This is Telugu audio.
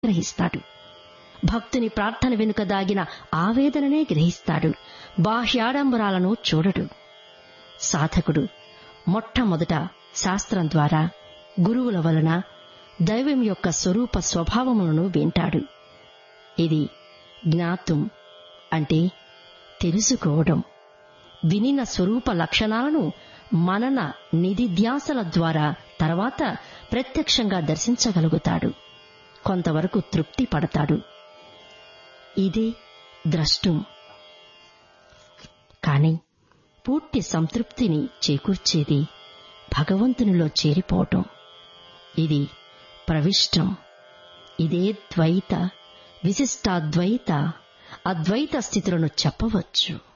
గ్రహిస్తాడు భక్తుని ప్రార్థన వెనుక దాగిన ఆవేదననే గ్రహిస్తాడు బాహ్యాడంబరాలను చూడడు సాధకుడు మొట్టమొదట శాస్త్రం ద్వారా గురువుల వలన దైవం యొక్క స్వరూప స్వభావములను వింటాడు ఇది జ్ఞాతం అంటే తెలుసుకోవడం వినిన స్వరూప లక్షణాలను మనన నిధిధ్యాసల ద్వారా తర్వాత ప్రత్యక్షంగా దర్శించగలుగుతాడు కొంతవరకు తృప్తి పడతాడు ఇదే ద్రష్టం కాని పూర్తి సంతృప్తిని చేకూర్చేది భగవంతునిలో చేరిపోవటం ఇది ప్రవిష్టం ఇదే ద్వైత విశిష్టాద్వైత అద్వైత స్థితులను చెప్పవచ్చు